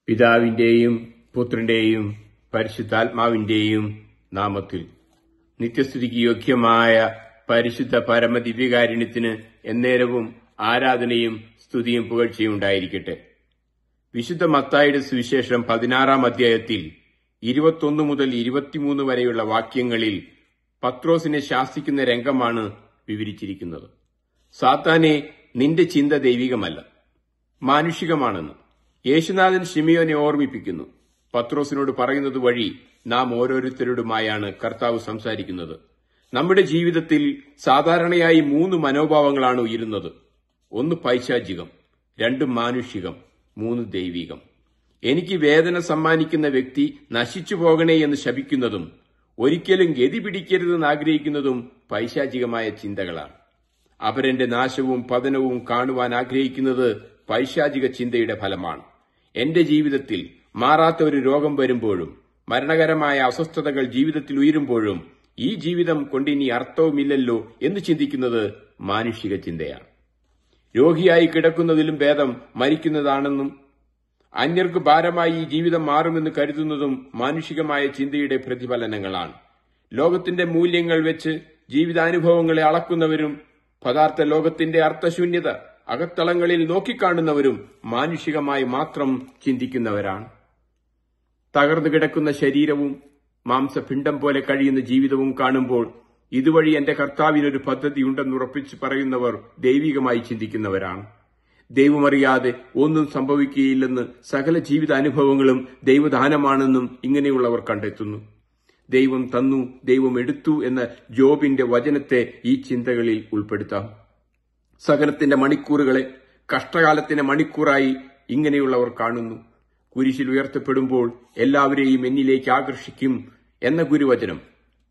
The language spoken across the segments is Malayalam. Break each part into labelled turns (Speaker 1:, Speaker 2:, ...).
Speaker 1: പിതാവിന്റെയും പുത്രന്റെയും പരിശുദ്ധാത്മാവിന്റെയും നാമത്തിൽ നിത്യസ്തുതിക്ക് യോഗ്യമായ പരിശുദ്ധ പരമദിവ്യകാരുണ്യത്തിന് എന്നേരവും ആരാധനയും സ്തുതിയും പുകഴ്ചയും ഉണ്ടായിരിക്കട്ടെ വിശുദ്ധ മത്തായുടെ സുവിശേഷം പതിനാറാം അധ്യായത്തിൽ ഇരുപത്തൊന്ന് മുതൽ ഇരുപത്തിമൂന്ന് വരെയുള്ള വാക്യങ്ങളിൽ പത്രോസിനെ ശാസിക്കുന്ന രംഗമാണ് വിവരിച്ചിരിക്കുന്നത് സാത്താനെ നിന്റെ ചിന്ത ദൈവികമല്ല മാനുഷികമാണെന്ന് യേശുനാഥൻ ഷിമിയോനെ ഓർമ്മിപ്പിക്കുന്നു പത്രോസിനോട് പറയുന്നത് വഴി നാം ഓരോരുത്തരോടുമായാണ് കർത്താവ് സംസാരിക്കുന്നത് നമ്മുടെ ജീവിതത്തിൽ സാധാരണയായി മൂന്ന് മനോഭാവങ്ങളാണ് ഉയരുന്നത് ഒന്ന് പൈശാചികം രണ്ട് മാനുഷികം മൂന്ന് ദൈവികം എനിക്ക് വേദന സമ്മാനിക്കുന്ന വ്യക്തി നശിച്ചു പോകണേ എന്ന് ശപിക്കുന്നതും ഒരിക്കലും ഗതി പിടിക്കരുതെന്ന് ആഗ്രഹിക്കുന്നതും പൈശാചികമായ ചിന്തകളാണ് അപരന്റെ നാശവും പതനവും കാണുവാൻ ആഗ്രഹിക്കുന്നത് പൈശാചിക ചിന്തയുടെ ഫലമാണ് എന്റെ ജീവിതത്തിൽ മാറാത്ത ഒരു രോഗം വരുമ്പോഴും മരണകരമായ അസ്വസ്ഥതകൾ ജീവിതത്തിൽ ഉയരുമ്പോഴും ഈ ജീവിതം കൊണ്ടിനി അർത്ഥവുമില്ലല്ലോ എന്ന് ചിന്തിക്കുന്നത് മാനുഷിക ചിന്തയാണ് രോഗിയായി കിടക്കുന്നതിലും ഭേദം മരിക്കുന്നതാണെന്നും അന്യർക്ക് ഭാരമായി ഈ ജീവിതം മാറുമെന്ന് കരുതുന്നതും മാനുഷികമായ ചിന്തയുടെ പ്രതിഫലനങ്ങളാണ് ലോകത്തിന്റെ മൂല്യങ്ങൾ വെച്ച് ജീവിതാനുഭവങ്ങളെ അളക്കുന്നവരും പദാർത്ഥ ലോകത്തിന്റെ അർത്ഥശൂന്യത അകത്തളങ്ങളിൽ നോക്കിക്കാണുന്നവരും മാനുഷികമായി മാത്രം ചിന്തിക്കുന്നവരാണ് തകർന്നു കിടക്കുന്ന ശരീരവും മാംസപിണ്ഡം പോലെ കഴിയുന്ന ജീവിതവും കാണുമ്പോൾ ഇതുവഴി എന്റെ കർത്താവിനൊരു പദ്ധതി ഉണ്ടെന്നുറപ്പിച്ച് പറയുന്നവർ ദൈവികമായി ചിന്തിക്കുന്നവരാണ് ദൈവമറിയാതെ ഒന്നും സംഭവിക്കുകയില്ലെന്ന് സകല ജീവിത അനുഭവങ്ങളും ദൈവദാനമാണെന്നും ഇങ്ങനെയുള്ളവർ കണ്ടെത്തുന്നു ദൈവം തന്നു ദൈവം എടുത്തു എന്ന ജോബിന്റെ വചനത്തെ ഈ ചിന്തകളിൽ ഉൾപ്പെടുത്താം സഹനത്തിന്റെ മണിക്കൂറുകളെ കഷ്ടകാലത്തിന്റെ മണിക്കൂറായി ഇങ്ങനെയുള്ളവർ കാണുന്നു കുരിശിൽ ഉയർത്തപ്പെടുമ്പോൾ എല്ലാവരെയും എന്നിലേക്ക് ആകർഷിക്കും എന്ന ഗുരുവചനം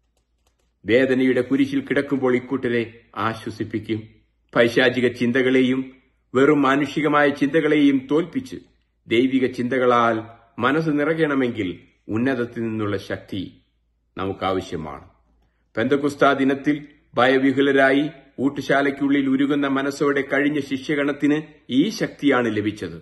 Speaker 1: വേദനയുടെ കുരിശിൽ കിടക്കുമ്പോൾ ഇക്കൂട്ടരെ ആശ്വസിപ്പിക്കും പൈശാചിക ചിന്തകളെയും വെറും മാനുഷികമായ ചിന്തകളെയും തോൽപ്പിച്ച് ദൈവിക ചിന്തകളാൽ മനസ്സ് നിറയണമെങ്കിൽ ഉന്നതത്തിൽ നിന്നുള്ള ശക്തി നമുക്കാവശ്യമാണ് പെന്തകുസ്ത ദിനത്തിൽ ഭയവിഹുലരായി ഊട്ടുശാലയ്ക്കുള്ളിൽ ഉരുകുന്ന മനസ്സോടെ കഴിഞ്ഞ ശിഷ്യഗണത്തിന് ഈ ശക്തിയാണ് ലഭിച്ചത്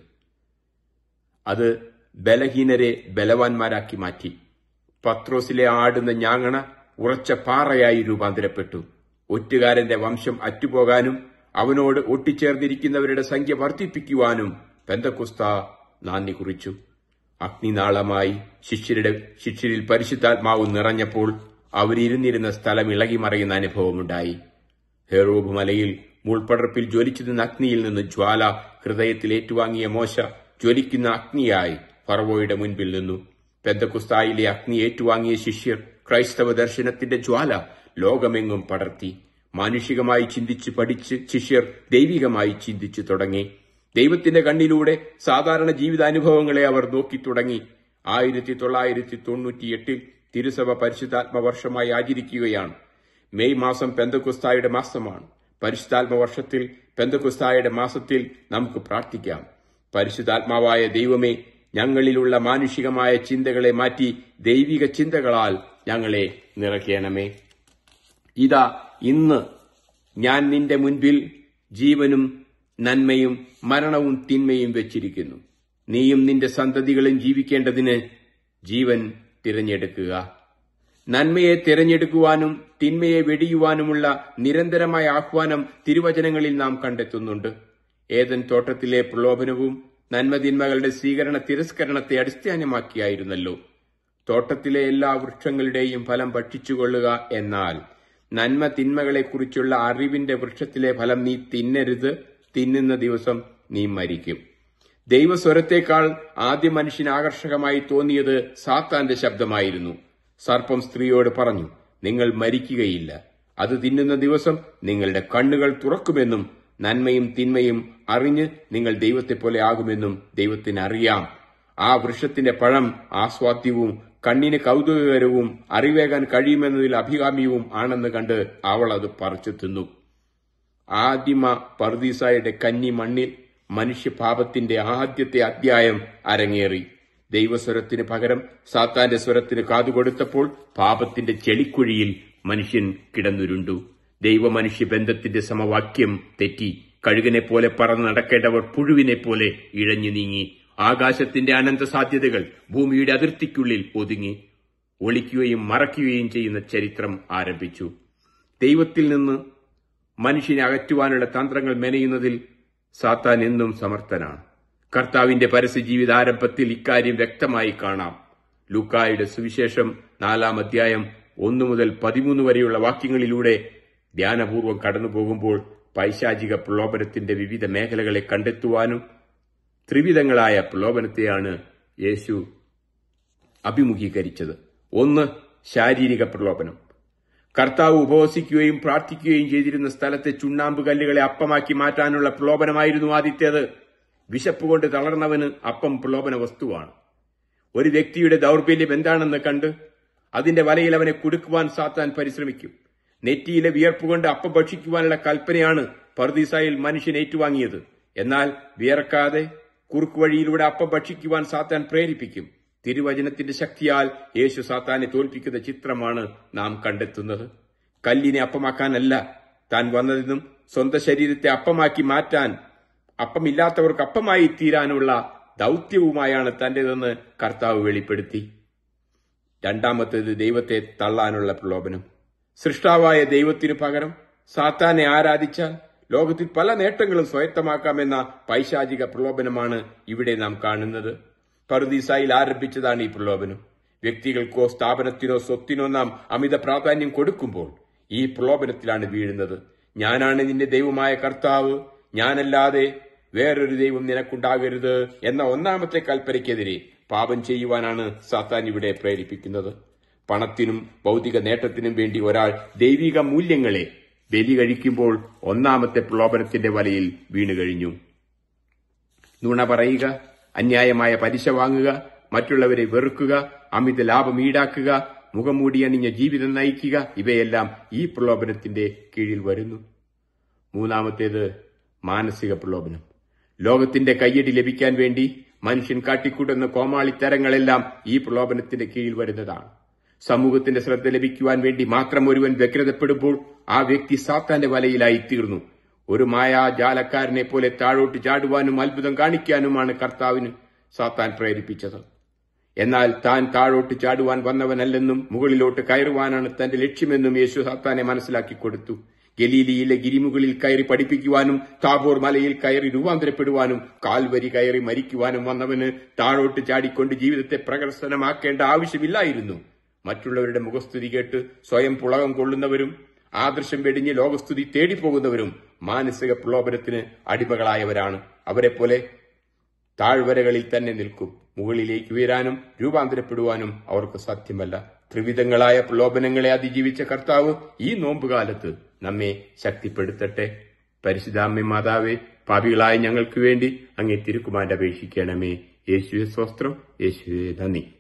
Speaker 1: അത് ബലഹീനരെ ബലവാന്മാരാക്കി മാറ്റി പത്രോസിലെ ആടുന്ന ഞാങ്ങണ ഉറച്ച പാറയായി രൂപാന്തരപ്പെട്ടു ഒറ്റുകാരന്റെ വംശം അറ്റുപോകാനും അവനോട് ഒട്ടിച്ചേർന്നിരിക്കുന്നവരുടെ സംഖ്യ വർദ്ധിപ്പിക്കുവാനും പെന്തക്കുസ്ത നാന്ദി കുറിച്ചു അഗ്നിനാളമായി ശിഷ്യരുടെ ശിഷ്യരിൽ പരിശുദ്ധാത്മാവ് നിറഞ്ഞപ്പോൾ അവരിരുന്നിരുന്ന സ്ഥലം ഇളകിമറിയുന്ന അനുഭവമുണ്ടായി ഹെറോബ് മലയിൽ മുൾപ്പടർപ്പിൽ ജ്വലിച്ചു നിന്ന അഗ്നിയിൽ നിന്ന് ജ്വാല ഹൃദയത്തിൽ ഏറ്റുവാങ്ങിയ മോശ ജ്വലിക്കുന്ന അഗ്നിയായി ഫറവോയുടെ മുൻപിൽ നിന്നു പെന്തക്കുസ്തായിലെ അഗ്നി ഏറ്റുവാങ്ങിയ ശിഷ്യർ ക്രൈസ്തവ ദർശനത്തിന്റെ ജ്വാല ലോകമെങ്ങും പടർത്തി മാനുഷികമായി ചിന്തിച്ച് പഠിച്ച് ശിഷ്യർ ദൈവികമായി ചിന്തിച്ചു തുടങ്ങി ദൈവത്തിന്റെ കണ്ണിലൂടെ സാധാരണ ജീവിതാനുഭവങ്ങളെ അവർ നോക്കി തുടങ്ങി ആയിരത്തി തൊള്ളായിരത്തി തൊണ്ണൂറ്റിയെട്ടിൽ തിരുസഭ പരിശുദ്ധാത്മ വർഷമായി ആചരിക്കുകയാണ് മെയ് മാസം പെന്തക്കുസ്തായുടെ മാസമാണ് പരിശുദ്ധാത്മ വർഷത്തിൽ പെന്തക്കുസ്തായുടെ മാസത്തിൽ നമുക്ക് പ്രാർത്ഥിക്കാം പരിശുദ്ധാത്മാവായ ദൈവമേ ഞങ്ങളിലുള്ള മാനുഷികമായ ചിന്തകളെ മാറ്റി ദൈവിക ചിന്തകളാൽ ഞങ്ങളെ നിറയ്ക്കണമേ ഇതാ ഇന്ന് ഞാൻ നിന്റെ മുൻപിൽ ജീവനും നന്മയും മരണവും തിന്മയും വെച്ചിരിക്കുന്നു നീയും നിന്റെ സന്തതികളും ജീവിക്കേണ്ടതിന് ജീവൻ തിരഞ്ഞെടുക്കുക നന്മയെ തിരഞ്ഞെടുക്കുവാനും തിന്മയെ വെടിയുവാനുമുള്ള നിരന്തരമായ ആഹ്വാനം തിരുവചനങ്ങളിൽ നാം കണ്ടെത്തുന്നുണ്ട് ഏതൻ തോട്ടത്തിലെ പ്രലോഭനവും നന്മതിന്മകളുടെ സ്വീകരണ തിരസ്കരണത്തെ അടിസ്ഥാനമാക്കിയായിരുന്നല്ലോ തോട്ടത്തിലെ എല്ലാ വൃക്ഷങ്ങളുടെയും ഫലം ഭക്ഷിച്ചുകൊള്ളുക എന്നാൽ നന്മ തിന്മകളെക്കുറിച്ചുള്ള അറിവിന്റെ വൃക്ഷത്തിലെ ഫലം നീ തിന്നരുത് തിന്നുന്ന ദിവസം നീ മരിക്കും ദൈവസ്വരത്തേക്കാൾ ആദ്യ മനുഷ്യന് ആകർഷകമായി തോന്നിയത് സാത്താന്റെ ശബ്ദമായിരുന്നു സർപ്പം സ്ത്രീയോട് പറഞ്ഞു നിങ്ങൾ മരിക്കുകയില്ല അത് തിന്നുന്ന ദിവസം നിങ്ങളുടെ കണ്ണുകൾ തുറക്കുമെന്നും നന്മയും തിന്മയും അറിഞ്ഞ് നിങ്ങൾ ദൈവത്തെപ്പോലെ ആകുമെന്നും ദൈവത്തിന് അറിയാം ആ വൃക്ഷത്തിന്റെ പഴം ആസ്വാദ്യവും കണ്ണിന് കൗതുകകരവും അറിവേകാൻ കഴിയുമെന്നതിൽ അഭികാമ്യവും ആണെന്ന് കണ്ട് അവൾ അത് പറിച്ചു തിന്നു ആദിമ പർദീസായുടെ കന്നി മണ്ണിൽ മനുഷ്യപാപത്തിന്റെ ആദ്യത്തെ അധ്യായം അരങ്ങേറി ദൈവസ്വരത്തിന് പകരം സാത്താന്റെ സ്വരത്തിന് കാതുകൊടുത്തപ്പോൾ പാപത്തിന്റെ ചെളിക്കുഴിയിൽ മനുഷ്യൻ കിടന്നുരുണ്ടു ദൈവമനുഷ്യ ബന്ധത്തിന്റെ സമവാക്യം തെറ്റി കഴുകനെ പോലെ പറന്ന് നടക്കേണ്ടവർ പുഴുവിനെ പോലെ ഇഴഞ്ഞു നീങ്ങി ആകാശത്തിന്റെ അനന്ത സാധ്യതകൾ ഭൂമിയുടെ അതിർത്തിക്കുള്ളിൽ ഒതുങ്ങി ഒളിക്കുകയും മറയ്ക്കുകയും ചെയ്യുന്ന ചരിത്രം ആരംഭിച്ചു ദൈവത്തിൽ നിന്ന് മനുഷ്യനെ അകറ്റുവാനുള്ള തന്ത്രങ്ങൾ മെനയുന്നതിൽ സാത്താൻ എന്നും സമർത്ഥനാണ് കർത്താവിന്റെ പരസ്യ ജീവിതാരംഭത്തിൽ ഇക്കാര്യം വ്യക്തമായി കാണാം ലൂക്കായുടെ സുവിശേഷം നാലാം അധ്യായം ഒന്നു മുതൽ പതിമൂന്ന് വരെയുള്ള വാക്യങ്ങളിലൂടെ ധ്യാനപൂർവം കടന്നുപോകുമ്പോൾ പൈശാചിക പ്രലോഭനത്തിന്റെ വിവിധ മേഖലകളെ കണ്ടെത്തുവാനും ത്രിവിധങ്ങളായ പ്രലോഭനത്തെയാണ് യേശു അഭിമുഖീകരിച്ചത് ഒന്ന് ശാരീരിക പ്രലോഭനം കർത്താവ് ഉപവസിക്കുകയും പ്രാർത്ഥിക്കുകയും ചെയ്തിരുന്ന സ്ഥലത്തെ ചുണ്ണാമ്പ് കല്ലുകളെ അപ്പമാക്കി മാറ്റാനുള്ള പ്രലോഭനമായിരുന്നു ആദ്യത്തേത് വിശപ്പ് കൊണ്ട് തളർന്നവന് അപ്പം പ്രലോഭന വസ്തുവാണ് ഒരു വ്യക്തിയുടെ ദൗർബല്യം എന്താണെന്ന് കണ്ട് അതിന്റെ വലയിൽ അവനെ കുടുക്കുവാൻ സാത്താൻ പരിശ്രമിക്കും നെറ്റിയിലെ വിയർപ്പ് കൊണ്ട് അപ്പം ഭക്ഷിക്കുവാനുള്ള കൽപ്പനയാണ് പർദീസായിൽ മനുഷ്യൻ ഏറ്റുവാങ്ങിയത് എന്നാൽ വിയർക്കാതെ കുറുക്കു വഴിയിലൂടെ അപ്പം ഭക്ഷിക്കുവാൻ സാത്താൻ പ്രേരിപ്പിക്കും തിരുവചനത്തിന്റെ ശക്തിയാൽ യേശു സാത്താനെ തോൽപ്പിക്കുന്ന ചിത്രമാണ് നാം കണ്ടെത്തുന്നത് കല്ലിനെ അപ്പമാക്കാനല്ല താൻ വന്നതെന്നും സ്വന്തം ശരീരത്തെ അപ്പമാക്കി മാറ്റാൻ അപ്പമില്ലാത്തവർക്ക് അപ്പമായി തീരാനുള്ള ദൗത്യവുമായാണ് തന്റേതെന്ന് കർത്താവ് വെളിപ്പെടുത്തി രണ്ടാമത്തേത് ദൈവത്തെ തള്ളാനുള്ള പ്രലോഭനം സൃഷ്ടാവായ ദൈവത്തിനു പകരം സാത്താനെ ആരാധിച്ചാൽ ലോകത്തിൽ പല നേട്ടങ്ങളും സ്വായത്തമാക്കാമെന്ന പൈശാചിക പ്രലോഭനമാണ് ഇവിടെ നാം കാണുന്നത് പറുദീസായിൽ ആരംഭിച്ചതാണ് ഈ പ്രലോഭനം വ്യക്തികൾക്കോ സ്ഥാപനത്തിനോ സ്വത്തിനോ നാം അമിത പ്രാധാന്യം കൊടുക്കുമ്പോൾ ഈ പ്രലോഭനത്തിലാണ് വീഴുന്നത് ഞാനാണ് നിന്റെ ദൈവമായ കർത്താവ് ഞാനല്ലാതെ വേറൊരു ദൈവം നിനക്കുണ്ടാകരുത് എന്ന ഒന്നാമത്തെ കൽപ്പനയ്ക്കെതിരെ പാപം ചെയ്യുവാനാണ് സാത്താൻ ഇവിടെ പ്രേരിപ്പിക്കുന്നത് പണത്തിനും ഭൗതിക നേട്ടത്തിനും വേണ്ടി ഒരാൾ ദൈവിക മൂല്യങ്ങളെ ബലി കഴിക്കുമ്പോൾ ഒന്നാമത്തെ പ്രലോഭനത്തിന്റെ വലയിൽ വീണുകഴിഞ്ഞു നുണ പറയുക അന്യായമായ പലിശ വാങ്ങുക മറ്റുള്ളവരെ വെറുക്കുക അമിത ലാഭം ഈടാക്കുക മുഖംമൂടി അണിഞ്ഞ ജീവിതം നയിക്കുക ഇവയെല്ലാം ഈ പ്രലോഭനത്തിന്റെ കീഴിൽ വരുന്നു മൂന്നാമത്തേത് മാനസിക പ്രലോഭനം ലോകത്തിന്റെ കയ്യടി ലഭിക്കാൻ വേണ്ടി മനുഷ്യൻ കാട്ടിക്കൂട്ടുന്ന കോമാളിത്തരങ്ങളെല്ലാം ഈ പ്രലോഭനത്തിന്റെ കീഴിൽ വരുന്നതാണ് സമൂഹത്തിന്റെ ശ്രദ്ധ ലഭിക്കുവാൻ വേണ്ടി മാത്രം ഒരുവൻ വ്യഗ്രതപ്പെടുമ്പോൾ ആ വ്യക്തി സാത്താന്റെ വലയിലായി തീർന്നു ഒരു മായാജാലക്കാരനെ പോലെ താഴോട്ട് ചാടുവാനും അത്ഭുതം കാണിക്കാനുമാണ് കർത്താവിന് സാത്താൻ പ്രേരിപ്പിച്ചത് എന്നാൽ താൻ താഴോട്ട് ചാടുവാൻ വന്നവനല്ലെന്നും മുകളിലോട്ട് കയറുവാനാണ് തന്റെ ലക്ഷ്യമെന്നും യേശു സാത്താനെ മനസ്സിലാക്കി കൊടുത്തു ഗലീലിയിലെ ഗിരിമുകളിൽ കയറി പഠിപ്പിക്കുവാനും താബോർ മലയിൽ കയറി രൂപാന്തരപ്പെടുവാനും കാൽവരി കയറി മരിക്കുവാനും വന്നവന് താഴോട്ട് ചാടിക്കൊണ്ട് ജീവിതത്തെ പ്രകർശനമാക്കേണ്ട ആവശ്യമില്ലായിരുന്നു മറ്റുള്ളവരുടെ മുഖസ്തുതി കേട്ട് സ്വയം പുളകം കൊള്ളുന്നവരും ആദർശം വെടിഞ്ഞ് ലോകസ്തുതി തേടിപ്പോകുന്നവരും മാനസിക പ്രലോഭനത്തിന് അടിമകളായവരാണ് അവരെ പോലെ താഴ്വരകളിൽ തന്നെ നിൽക്കും മുകളിലേക്ക് ഉയരാനും രൂപാന്തരപ്പെടുവാനും അവർക്ക് സാധ്യമല്ല ത്രിവിധങ്ങളായ പ്രലോഭനങ്ങളെ അതിജീവിച്ച കർത്താവ് ഈ നോമ്പുകാലത്ത് നമ്മെ ശക്തിപ്പെടുത്തട്ടെ പരിശുദ്ധാമ്മ മാതാവേ പാപികളായ ഞങ്ങൾക്ക് വേണ്ടി അങ്ങേ തിരുക്കുമാരൻ അപേക്ഷിക്കണമേ യേശുവെ സ്വസ്ത്രം യേശുവെ നന്ദി